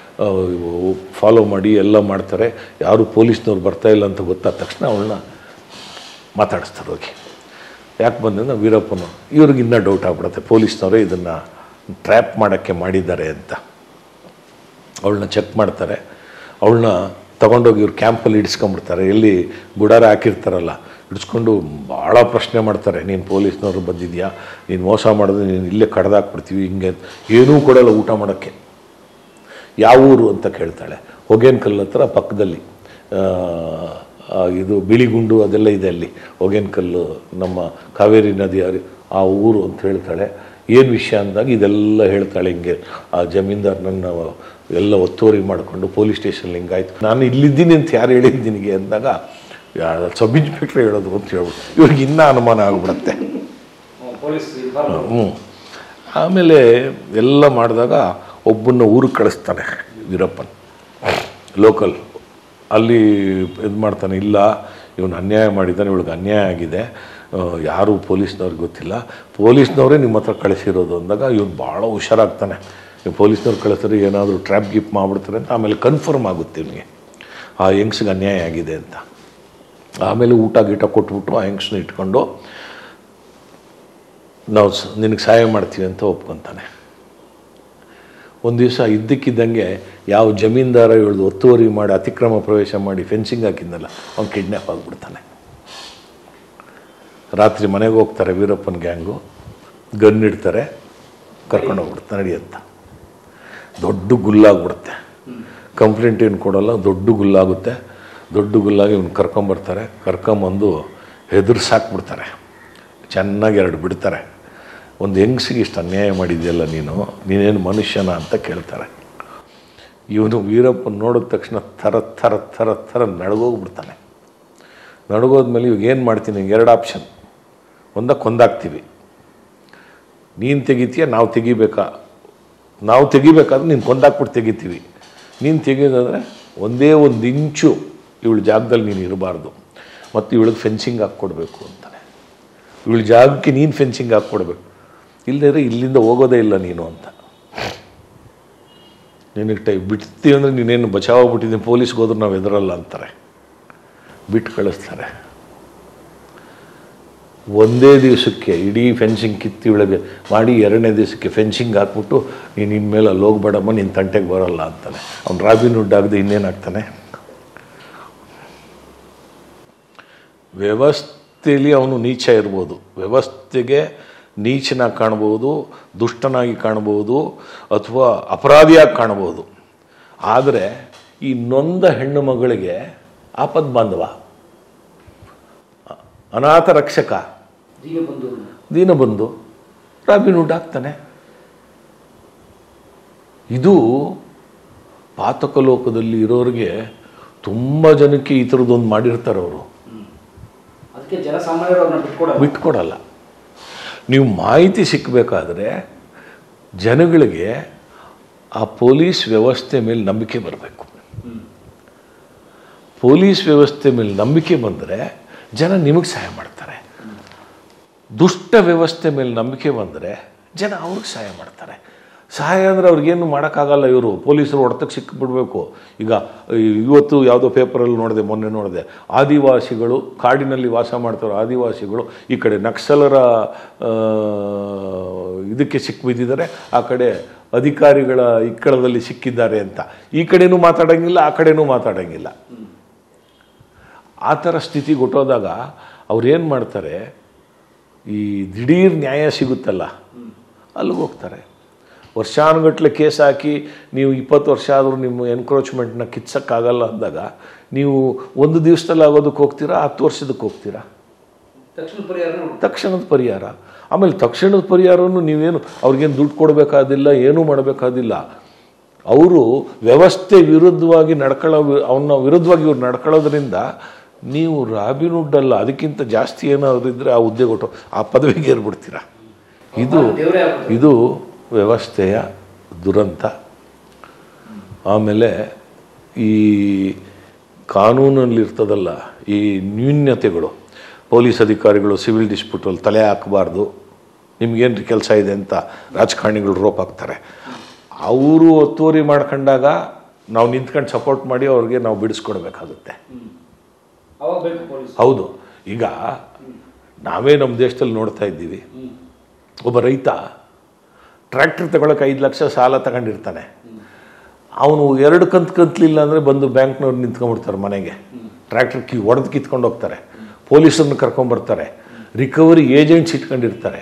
Speaker 1: ಫಾಲೋ ಮಾಡಿ ಎಲ್ಲ ಮಾಡ್ತಾರೆ ಯಾರು ಪೊಲೀಸ್ನವ್ರು ಬರ್ತಾ ಇಲ್ಲ ಅಂತ ಗೊತ್ತಾದ ತಕ್ಷಣ ಅವಳನ್ನ ಮಾತಾಡಿಸ್ತಾರೆ ಹೋಗಿ ಯಾಕೆ ಬಂದ್ರೆ ವೀರಪ್ಪನು ಇವ್ರಿಗೆ ಇನ್ನೂ ಡೌಟ್ ಆಗ್ಬಿಡುತ್ತೆ ಪೊಲೀಸ್ನವರೇ ಇದನ್ನು ಟ್ರ್ಯಾಪ್ ಮಾಡೋಕ್ಕೆ ಮಾಡಿದ್ದಾರೆ ಅಂತ ಅವಳನ್ನ ಚೆಕ್ ಮಾಡ್ತಾರೆ ಅವಳನ್ನ ತಗೊಂಡೋಗಿ ಇವ್ರು ಕ್ಯಾಂಪಲ್ಲಿ ಇಡಿಸ್ಕೊಂಬಿಡ್ತಾರೆ ಎಲ್ಲಿ ಗುಡಾರ ಹಾಕಿರ್ತಾರಲ್ಲ ಇಡಿಸ್ಕೊಂಡು ಭಾಳ ಪ್ರಶ್ನೆ ಮಾಡ್ತಾರೆ ನೀನು ಪೊಲೀಸ್ನವ್ರು ಬಂದಿದ್ಯಾ ನೀನು ಮೋಸ ಮಾಡಿದ್ರೆ ನೀನು ಇಲ್ಲೇ ಕಡ್ದಾಕ್ಬಿಡ್ತೀವಿ ಹಿಂಗೆ ಅಂತ. ಏನೂ ಕೊಡಲ್ಲ ಊಟ ಮಾಡೋಕ್ಕೆ ಯಾವ ಊರು ಅಂತ ಕೇಳ್ತಾಳೆ ಹೊಗೇನಕಲ್ ಹತ್ರ ಪಕ್ಕದಲ್ಲಿ ಆ, ಆ, ಇದು ಬಿಳಿಗುಂಡು ಅದೆಲ್ಲ ಇದೆ ಅಲ್ಲಿ ಹೊಗೇನಕಲ್ಲು ನಮ್ಮ ಕಾವೇರಿ ನದಿ ಹರಿ ಆ ಊರು ಅಂತ ಹೇಳ್ತಾಳೆ ಏನು ವಿಷಯ ಅಂದಾಗ ಇದೆಲ್ಲ ಹೇಳ್ತಾಳೆ ಹಿಂಗೆ ಆ ಜಮೀನ್ದಾರ್ ನನ್ನ ಎಲ್ಲ ಒತ್ತುವರಿ ಮಾಡಿಕೊಂಡು ಪೊಲೀಸ್ ಸ್ಟೇಷನ್ ಹಿಂಗಾಯ್ತು ನಾನು ಇಲ್ಲಿದ್ದೀನಿ ಅಂತ ಯಾರು ಹೇಳಿದ್ದು ನಿನಗೆ ಅಂದಾಗ ಸಬ್ ಇನ್ಸ್ಪೆಕ್ಟ್ರ್ ಹೇಳೋದು ಅಂತ ಹೇಳ್ಬಿಟ್ಟು ಇವ್ರಿಗೆ ಇನ್ನೂ ಅನುಮಾನ ಆಗ್ಬಿಡತ್ತೆ
Speaker 2: ಪೊಲೀಸ್ ಇನ್ಫಾರ್ಮ್
Speaker 1: ಹ್ಞೂ ಆಮೇಲೆ ಎಲ್ಲ ಮಾಡಿದಾಗ ಒಬ್ಬನ್ನ ಊರಿಗೆ ಕಳಿಸ್ತಾನೆ ವೀರಪ್ಪನ್ ಲೋಕಲ್ ಅಲ್ಲಿ ಇದು ಮಾಡ್ತಾನೆ ಇಲ್ಲ ಇವನು ಅನ್ಯಾಯ ಮಾಡಿದ್ದಾನೆ ಇವಳಿಗೆ ಅನ್ಯಾಯ ಆಗಿದೆ ಆ, ಯಾರು ಪೊಲೀಸ್ನವ್ರಿಗೆ ಗೊತ್ತಿಲ್ಲ ಪೊಲೀಸ್ನವರೇ ನಿಮ್ಮ ಹತ್ರ ಕಳಿಸಿರೋದು ಅಂದಾಗ ಇವನು ಭಾಳ ಹುಷಾರಾಗ್ತಾನೆ ನೀವು ಪೊಲೀಸ್ನವ್ರು ಕಳಿಸಿದ್ರೆ ಏನಾದರೂ ಟ್ರ್ಯಾಪ್ ಗಿಪ್ ಮಾಡಿಬಿಡ್ತಾರೆ ಅಂತ ಆಮೇಲೆ ಕನ್ಫರ್ಮ್ ಆಗುತ್ತೆ ಇವನಿಗೆ ಆ ಹೆಂಗ್ಸಿಗೆ ಅನ್ಯಾಯ ಆಗಿದೆ ಅಂತ ಆಮೇಲೆ ಊಟ ಗೀಟ ಕೊಟ್ಬಿಟ್ಟು ಆ ಹೆಂಗ್ಸ್ನ ಇಟ್ಕೊಂಡು ನಾವು ಸ ನಿನಗೆ ಸಹಾಯ ಮಾಡ್ತೀವಿ ಅಂತ ಒಪ್ಕೊತಾನೆ ಒಂದು ದಿವಸ ಇದ್ದಕ್ಕಿದ್ದಂಗೆ ಯಾವ ಜಮೀನ್ದಾರ ಇಳ್ದು ಒತ್ತುವರಿ ಮಾಡಿ ಅತಿಕ್ರಮ ಪ್ರವೇಶ ಮಾಡಿ ಫೆನ್ಸಿಂಗ್ ಹಾಕಿದ್ನಲ್ಲ ಅವ್ನು ಕಿಡ್ನ್ಯಾಪ್ ಆಗಿಬಿಡ್ತಾನೆ ರಾತ್ರಿ ಮನೆಗೆ ಹೋಗ್ತಾರೆ ವೀರಪ್ಪನ ಗ್ಯಾಂಗು ಗನ್ ಇಡ್ತಾರೆ ಕರ್ಕೊಂಡು ಹೋಗ್ಬಿಡ್ತಾರೆ ನಡಿ ಅಂತ ದೊಡ್ಡ ಗುಲ್ಲಾಗ್ಬಿಡುತ್ತೆ ಕಂಪ್ಲೇಂಟ್ ಏನು ಕೊಡೋಲ್ಲ ದೊಡ್ಡ ಗುಲ್ಲಾಗುತ್ತೆ ದೊಡ್ಡ ಗುಲ್ಲಾಗಿ ಇವ್ನು ಕರ್ಕೊಂಬರ್ತಾರೆ ಕರ್ಕೊಂಬಂದು ಹೆದರ್ಸಾಕ್ಬಿಡ್ತಾರೆ ಚೆನ್ನಾಗಿ ಎರಡು ಬಿಡ್ತಾರೆ ಒಂದು ಹೆಂಗಸಿಗೆ ಇಷ್ಟು ಅನ್ಯಾಯ ಮಾಡಿದ್ಯಲ್ಲ ನೀನು ನೀನೇನು ಮನುಷ್ಯನ ಅಂತ ಕೇಳ್ತಾರೆ ಇವನು ವೀರಪ್ಪನ ನೋಡಿದ ತಕ್ಷಣ ಥರ ಥರ ಥರ ಥರ ನಡಗೋಗ್ಬಿಡ್ತಾನೆ ನಡಗೋದ್ಮೇಲೆ ಇವಾಗ ಏನು ಮಾಡ್ತೀನಿ ಎರಡು ಆಪ್ಷನ್ ಒಂದ ಕೊಂದಾಕ್ತೀವಿ ನೀನು ತೆಗಿತೀಯ ನಾವು ತೆಗಿಬೇಕಾ ನಾವು ತೆಗಿಬೇಕಾದ್ರೆ ನೀನು ಕೊಂದಾಕ್ಬಿಟ್ಟು ತೆಗಿತೀವಿ ನೀನು ತೆಗಿಯೋದಾದ್ರೆ ಒಂದೇ ಒಂದು ಇಂಚು ಇವಳ ಜಾಗದಲ್ಲಿ ನೀನು ಇರಬಾರ್ದು ಮತ್ತು ಇವಳಿಗೆ ಫೆನ್ಸಿಂಗ್ ಹಾಕ್ಕೊಡ್ಬೇಕು ಅಂತಾನೆ ಇವಳ ಜಾಗಕ್ಕೆ ನೀನು ಫೆನ್ಸಿಂಗ್ ಹಾಕ್ಕೊಡ್ಬೇಕು ಇಲ್ಲದೇ ಇಲ್ಲಿಂದ ಹೋಗೋದೇ ಇಲ್ಲ ನೀನು ಅಂತ ನಿನಗೆ ಟೈ ಬಿಡ್ತೀವಿ ಅಂದರೆ ನೀನೇನು ಬಚಾವಾಗ್ಬಿಟ್ಟಿದ್ದೀನಿ ಪೊಲೀಸ್ಗೆ ಹೋದ್ರೆ ನಾವು ಎದುರಲ್ಲ ಅಂತಾರೆ ಬಿಟ್ಟು ಕಳಿಸ್ತಾರೆ ಒಂದೇ ದಿವಸಕ್ಕೆ ಇಡೀ ಫೆನ್ಸಿಂಗ್ ಕಿತ್ತಿ ಒಳಗೆ ಮಾಡಿ ಎರಡನೇ ದಿವಸಕ್ಕೆ ಫೆನ್ಸಿಂಗ್ ಹಾಕ್ಬಿಟ್ಟು ನೀನು ಇನ್ಮೇಲೆ ಅಲ್ಲಿ ಹೋಗ್ಬೇಡಮ್ಮ ನಿನ್ನ ತಂಟೆಗೆ ಬರೋಲ್ಲ ಅಂತಾನೆ ಅವ್ನು ರಾಬಿನ್ ಹುಡ್ ಆಗದೆ ಇನ್ನೇನಾಗ್ತಾನೆ ವ್ಯವಸ್ಥೆಯಲ್ಲಿ ಅವನು ನೀಚ ಇರ್ಬೋದು ವ್ಯವಸ್ಥೆಗೆ ನೀಚನಾಗಿ ಕಾಣ್ಬೋದು ದುಷ್ಟನಾಗಿ ಕಾಣ್ಬೋದು ಅಥವಾ ಅಪರಾಧಿಯಾಗಿ ಕಾಣ್ಬೋದು ಆದರೆ ಈ ನೊಂದ ಹೆಣ್ಣು ಮಗಳಿಗೆ ಆಪದ್ ಬಾಂಧವ ಅನಾಥ ರಕ್ಷಕ
Speaker 2: ದೀನ ಬಂಧು
Speaker 1: ದೀನ ಬಂದು ರಾಬಿನ್ ಹುಡ್ ಆಗ್ತಾನೆ ಇದು ಪಾತಕ ಲೋಕದಲ್ಲಿ ಇರೋರಿಗೆ ತುಂಬ ಜನಕ್ಕೆ ಈ ಥರದ್ದೊಂದು ಮಾಡಿರ್ತಾರೆ ಅವರು
Speaker 2: ಅದಕ್ಕೆ ಜನಸಾಮಾನ್ಯರು ಅವ್ರನ್ನ ಬಿಟ್ಕೊಡಲ್ಲ
Speaker 1: ಬಿಟ್ಕೊಡಲ್ಲ ನೀವು ಮಾಹಿತಿ ಸಿಕ್ಕಬೇಕಾದ್ರೆ ಜನಗಳಿಗೆ ಆ ಪೊಲೀಸ್ ವ್ಯವಸ್ಥೆ ಮೇಲೆ ನಂಬಿಕೆ ಬರಬೇಕು ಪೊಲೀಸ್ ವ್ಯವಸ್ಥೆ ಮೇಲೆ ನಂಬಿಕೆ ಬಂದರೆ ಜನ ನಿಮಗೆ ಸಹಾಯ ಮಾಡ್ತಾರೆ ದುಷ್ಟ ವ್ಯವಸ್ಥೆ ಮೇಲೆ ನಂಬಿಕೆ ಬಂದರೆ ಜನ ಅವ್ರಿಗೆ ಸಹಾಯ ಮಾಡ್ತಾರೆ ಸಹಾಯ ಅಂದರೆ ಅವ್ರಿಗೇನು ಮಾಡೋಕ್ಕಾಗಲ್ಲ ಇವರು ಪೊಲೀಸರು ಹೊಡೆತಕ್ಕೆ ಸಿಕ್ಕಿಬಿಡ್ಬೇಕು ಈಗ ಇವತ್ತು ಯಾವುದೋ ಪೇಪರಲ್ಲಿ ನೋಡಿದೆ ಮೊನ್ನೆ ನೋಡಿದೆ ಆದಿವಾಸಿಗಳು ಕಾಡಿನಲ್ಲಿ ವಾಸ ಮಾಡ್ತಾರೋ ಆದಿವಾಸಿಗಳು ಈ ಕಡೆ ನಕ್ಸಲರ ಆ, ಇದಕ್ಕೆ ಸಿಕ್ಕಿಬಿದ್ದಿದ್ದಾರೆ ಆ ಕಡೆ ಅಧಿಕಾರಿಗಳ ಇಕ್ಕಳದಲ್ಲಿ ಸಿಕ್ಕಿದ್ದಾರೆ ಅಂತ ಈ ಕಡೆನೂ ಮಾತಾಡೋಂಗಿಲ್ಲ ಆ ಕಡೆನೂ ಮಾತಾಡೋಂಗಿಲ್ಲ ಆ ಥರ ಸ್ಥಿತಿ ಕೊಟ್ಟೋದಾಗ ಅವ್ರು ಏನು ಮಾಡ್ತಾರೆ ಈ ದಿಢೀರ್ ನ್ಯಾಯ ಸಿಗುತ್ತಲ್ಲ ಅಲ್ಲಿಗೆ ಹೋಗ್ತಾರೆ ವರ್ಷಾನುಗಟ್ಲೆ ಕೇಸ್ ಹಾಕಿ ನೀವು ಇಪ್ಪತ್ತು ವರ್ಷ ಆದರೂ ನಿಮ್ಮ ಎನ್ಕ್ರೋಚ್ಮೆಂಟ್ನ ಕಿತ್ಸಕ್ಕಾಗಲ್ಲ ಅಂದಾಗ ನೀವು ಒಂದು ದಿವಸದಲ್ಲಿ ಆಗೋದಕ್ಕೆ ಹೋಗ್ತೀರಾ ಹತ್ತು ವರ್ಷದಕ್ಕೆ ಹೋಗ್ತೀರಾ
Speaker 2: ತಕ್ಷಣ ಪರಿಹಾರ ಹುಡುಕ್ತಾರೆ.
Speaker 1: ತಕ್ಷಣದ ಪರಿಹಾರ ಆಮೇಲೆ ತಕ್ಷಣದ ಪರಿಹಾರವನ್ನು ನೀವೇನು ಅವ್ರಿಗೇನು ದುಡ್ಡು ಕೊಡಬೇಕಾದಿಲ್ಲ ಏನೂ ಮಾಡಬೇಕಾದಿಲ್ಲ ಅವರು ವ್ಯವಸ್ಥೆ ವಿರುದ್ಧವಾಗಿ ನಡ್ಕೊಳ್ಳೋ ಅವನ್ನ ವಿರುದ್ಧವಾಗಿ ಇವ್ರು ನಡ್ಕೊಳ್ಳೋದ್ರಿಂದ ನೀವು ರಾಬಿನ್ಹುಡ್ ಅಲ್ಲ ಅದಕ್ಕಿಂತ ಜಾಸ್ತಿ ಏನಾದ್ರು ಇದ್ದರೆ ಆ ಹುದ್ದೆ ಕೊಟ್ಟು ಆ ಪದವಿಗೆ ಏರ್ಬಿಡ್ತೀರಾ ಇದು
Speaker 2: ದೇವರೇ ಆಗ್ಬಿಡ್ತಾರೆ.
Speaker 1: ಇದು ವ್ಯವಸ್ಥೆಯ ದುರಂತ ಆಮೇಲೆ ಈ ಕಾನೂನಲ್ಲಿರ್ತದಲ್ಲ ಈ ನ್ಯೂನ್ಯತೆಗಳು ಪೊಲೀಸ್ ಅಧಿಕಾರಿಗಳು ಸಿವಿಲ್ ಡಿಸ್ಪ್ಯೂಟಲ್ಲಿ ತಲೆ ಹಾಕಬಾರ್ದು ನಿಮ್ಗೇನು ಕೆಲಸ ಇದೆ ಅಂತ ರಾಜಕಾರಣಿಗಳು ರೋಪ್ ಹಾಕ್ತಾರೆ ಅವರು ಒತ್ತುವರಿ ಮಾಡ್ಕೊಂಡಾಗ ನಾವು ನಿಂತ್ಕೊಂಡು ಸಪೋರ್ಟ್ ಮಾಡಿ ಅವ್ರಿಗೆ ನಾವು ಬಿಡಿಸ್ಕೊಡ್ಬೇಕಾಗುತ್ತೆ
Speaker 2: ಅವಾಗ ಬೇಕು ಪೊಲೀಸ್
Speaker 1: ಹೌದು ಈಗ ನಾವೇ ನಮ್ಮ ದೇಶದಲ್ಲಿ ನೋಡ್ತಾ ಇದ್ದೀವಿ ಒಬ್ಬ ರೈತ ಟ್ರ್ಯಾಕ್ಟರ್ ತಗೊಳಕ್ಕೆ ಐದು ಲಕ್ಷ ಸಾಲ ತಗೊಂಡಿರ್ತಾನೆ ಅವನು ಎರಡು ಕಂತು ಕಂತಲಿಲ್ಲ ಅಂದರೆ ಬಂದು ಬ್ಯಾಂಕ್ನವ್ರು ನಿಂತ್ಕೊಂಡ್ಬಿಡ್ತಾರೆ ಮನೆಗೆ ಟ್ರ್ಯಾಕ್ಟರ್ ಕಿ ಒಡೆದು ಕಿತ್ಕೊಂಡು ಹೋಗ್ತಾರೆ ಪೊಲೀಸರನ್ನ ಕರ್ಕೊಂಡ್ಬರ್ತಾರೆ ರಿಕವರಿ ಏಜೆಂಟ್ಸ್ ಇಟ್ಕೊಂಡಿರ್ತಾರೆ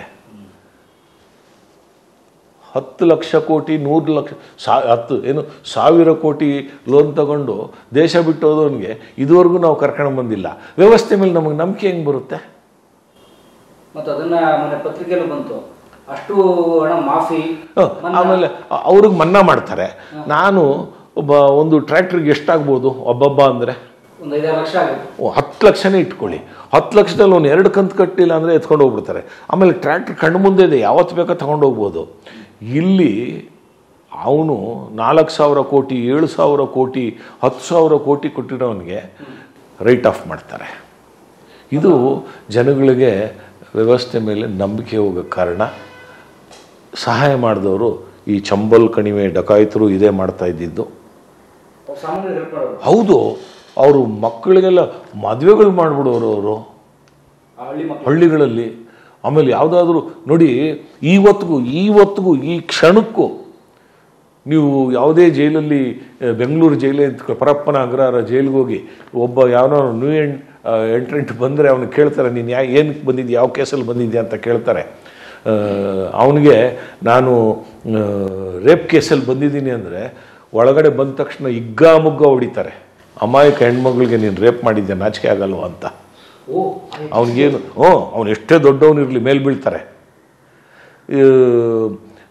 Speaker 1: ಹತ್ತು ಲಕ್ಷ ಕೋಟಿ ನೂರು ಲಕ್ಷ ಸಾ ಹತ್ತು ಏನು ಸಾವಿರ ಕೋಟಿ ಲೋನ್ ತಗೊಂಡು ದೇಶ ಬಿಟ್ಟು ಹೋದವನಿಗೆ ಇದುವರೆಗೂ ನಾವು ಕರ್ಕೊಂಡು ಬಂದಿಲ್ಲ ವ್ಯವಸ್ಥೆ ಮೇಲೆ ನಮಗೆ ನಂಬಿಕೆ ಹೆಂಗೆ ಬರುತ್ತೆ
Speaker 2: ಮತ್ತು ಅದನ್ನ ಮೊನ್ನೆ ಪತ್ರಿಕೆಯಲ್ಲೂ ಬಂತು ಅಷ್ಟು ಹಣ ಮಾಫಿ
Speaker 1: ಹ,
Speaker 2: ಮನ್ನಾ.
Speaker 1: ಆಮೇಲೆ ಅ- ಅವ್ರಿಗೆ ಮನ್ನಾ ಮಾಡ್ತಾರೆ ನಾನು ಒಬ್ಬ ಒಂದು ಟ್ರ್ಯಾಕ್ಟ್ರಿಗೆ ಎಷ್ಟಾಗ್ಬೋದು ಒಬ್ಬೊಬ್ಬ ಅಂದರೆ
Speaker 2: ಒಂದು ಐದಾರು ಲಕ್ಷ ಆಗುತ್ತೆ
Speaker 1: ಹತ್ತು ಲಕ್ಷನೇ ಇಟ್ಕೊಳ್ಳಿ ಹತ್ತು ಲಕ್ಷದಲ್ಲಿ ಒಂದು ಎರಡು ಕಂತು ಕಟ್ಟಿಲ್ಲ ಅಂದರೆ ಎತ್ಕೊಂಡು ಹೋಗ್ಬಿಡ್ತಾರೆ ಆಮೇಲೆ ಟ್ರ್ಯಾಕ್ಟ್ರ್ ಕಣ್ಣು ಮುಂದೆ ಇದೆ ಯಾವತ್ತು ಬೇಕೋ ತಗೊಂಡು ಹೋಗ್ಬೋದು ಇಲ್ಲಿ ಅವನು ನಾಲ್ಕು ಸಾವಿರ ಕೋಟಿ ಏಳು ಸಾವಿರ ಕೋಟಿ ಹತ್ತು ಸಾವಿರ ಕೋಟಿ ಕೊಟ್ಟಿರೋನಿಗೆ ರೈಟ್ ಆಫ್ ಮಾಡ್ತಾರೆ ಇದು ಜನಗಳಿಗೆ ವ್ಯವಸ್ಥೆ ಮೇಲೆ ನಂಬಿಕೆ ಹೋಗೋ ಕಾರಣ ಸಹಾಯ ಮಾಡಿದವರು ಈ ಚಂಬಲ್ ಕಣಿವೆ ಡಕಾಯಿತರು ಇದೇ ಮಾಡ್ತಾ ಇದ್ದಿದ್ದು
Speaker 2: ಅವ್ರು ಸಾಮಾನ್ಯರು ಹೆಲ್ಪ್ ಮಾಡೋರು
Speaker 1: ಹೌದು ಅವರು ಮಕ್ಕಳಿಗೆಲ್ಲ ಮದುವೆಗಳು ಮಾಡಿಬಿಡೋರು ಅವರು
Speaker 2: ಆ ಹಳ್ಳಿ ಮಕ್ಕಳು
Speaker 1: ಹಳ್ಳಿಗಳಲ್ಲಿ ಆಮೇಲೆ ಯಾವುದಾದ್ರೂ ನೋಡಿ ಇವತ್ತಿಗೂ ಇವತ್ತಿಗೂ ಈ ಕ್ಷಣಕ್ಕೂ ನೀವು ಯಾವುದೇ ಜೈಲಲ್ಲಿ ಆ, ಬೆಂಗಳೂರು ಜೈಲೇ ಅಂತ ಪರಪ್ಪನ ಅಗ್ರಹಾರ ಜೈಲಿಗೆ ಹೋಗಿ ಒಬ್ಬ ಯಾವನೋ ನ್ಯೂ ಎಂಟ್ ಎಂಟ್ರೆಂಟ್ ಬಂದರೆ ಅವನು ಕೇಳ್ತಾರೆ ನೀನು ಯಾ ಏನಕ್ಕೆ ಬಂದಿದ್ದೆ ಯಾವ ಕೇಸಲ್ಲಿ ಬಂದಿದ್ಯಾ ಅಂತ ಕೇಳ್ತಾರೆ ಅವನಿಗೆ ನಾನು ರೇಪ್ ಕೇಸಲ್ಲಿ ಬಂದಿದ್ದೀನಿ ಅಂದರೆ ಒಳಗಡೆ ಬಂದ ತಕ್ಷಣ ಇಗ್ಗಾಮುಗ್ಗ ಹೊಡಿತಾರೆ ಅಮಾಯಕ ಹೆಣ್ಮಗಳಿಗೆ ನೀನು ರೇಪ್ ಮಾಡಿದ್ದೆ ನಾಚಿಕೆ ಆಗಲ್ವಾ ಅಂತ
Speaker 2: ಓ
Speaker 1: ಅವನಿಗೇನು ಹ್ಞೂ ಅವನು ಎಷ್ಟೇ ದೊಡ್ಡವನಿರಲಿ ಮೇಲೆ ಬೀಳ್ತಾರೆ ಈ,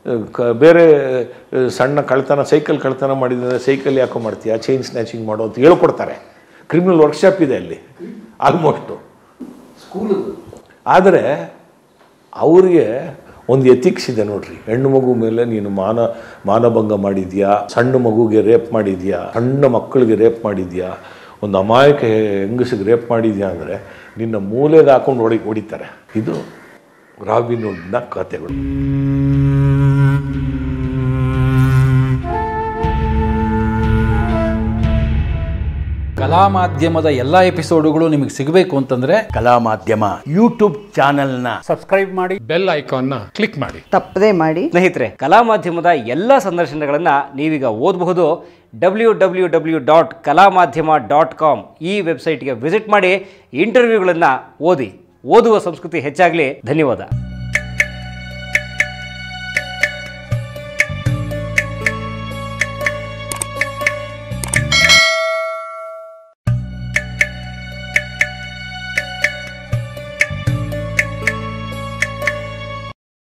Speaker 1: ಕ- ಬೇರೆ ಆ, ಸಣ್ಣ ಕಳ್ತನ ಸೈಕಲ್ ಕಳ್ತನ ಮಾಡಿದ್ರೆ ಸೈಕಲ್ ಯಾಕೋ ಮಾಡ್ತೀಯ ಚೈನ್ ಸ್ನ್ಯಾಚಿಂಗ್ ಮಾಡೋ ಅಂತ ಹೇಳ್ಕೊಡ್ತಾರೆ ಕ್ರಿಮಿನಲ್ ವರ್ಕ್ಶಾಪ್ ಇದೆ ಅಲ್ಲಿ ಆಲ್ಮೋಸ್ಟು
Speaker 2: ಸ್ಕೂಲ್
Speaker 1: ಆದರೆ ಅವ್ರಿಗೆ ಒಂದು ಎಥಿಕ್ಸ್ ಇದೆ ನೋಡ್ರಿ ಹೆಣ್ಣು ಮಗು ಮೇಲೆ ನೀನು ಮಾನ ಮಾನಭಂಗ ಮಾಡಿದ್ಯಾ ಸಣ್ಣ ಮಗುಗೆ ರೇಪ್ ಮಾಡಿದ್ಯಾ ಸಣ್ಣ ಮಕ್ಕಳಿಗೆ ರೇಪ್ ಮಾಡಿದ್ಯಾ ಒಂದು ಅಮಾಯಕ ಹೆಂಗಸಿಗೆ ರೇಪ್ ಮಾಡಿದ್ಯಾ ಅಂದರೆ ನಿನ್ನ ಮೂಲೆಗೆ ಹಾಕೊಂಡು ಹೊಡಿ ಹೊಡಿತಾರೆ ಇದು ರಾಬಿನ್ ವುಡ್ನ ಕಥೆಗಳು
Speaker 3: ಕಲಾ ಮಾಧ್ಯಮದ ಎಲ್ಲ ಎಪಿಸೋಡುಗಳು ನಿಮಗೆ ಸಿಗಬೇಕು ಅಂತಂದ್ರೆ
Speaker 4: ಕಲಾ ಮಾಧ್ಯಮ ಯೂಟ್ಯೂಬ್ ಚಾನೆಲ್ನ
Speaker 5: ಬೆಲ್ ಐಕಾನ್ನ ಕ್ಲಿಕ್ ಮಾಡಿ
Speaker 6: ತಪ್ಪದೇ ಮಾಡಿ
Speaker 2: ಸ್ನೇಹಿತರೆ ಕಲಾ ಮಾಧ್ಯಮದ ಎಲ್ಲ ಸಂದರ್ಶನಗಳನ್ನು ನೀವೀಗ ಓದಬಹುದು ಡಬ್ಲ್ಯೂ ಡಬ್ಲ್ಯೂ ಡಬ್ಲ್ಯೂ ಡಾಟ್ ಕಲಾ ಮಾಧ್ಯಮ ಡಾಟ್ ಕಾಮ್ ಈ ವೆಬ್ಸೈಟ್ಗೆ ವಿಸಿಟ್ ಮಾಡಿ ಇಂಟರ್ವ್ಯೂಗಳನ್ನು ಓದಿ ಓದುವ ಸಂಸ್ಕೃತಿ ಹೆಚ್ಚಾಗಲಿ ಧನ್ಯವಾದ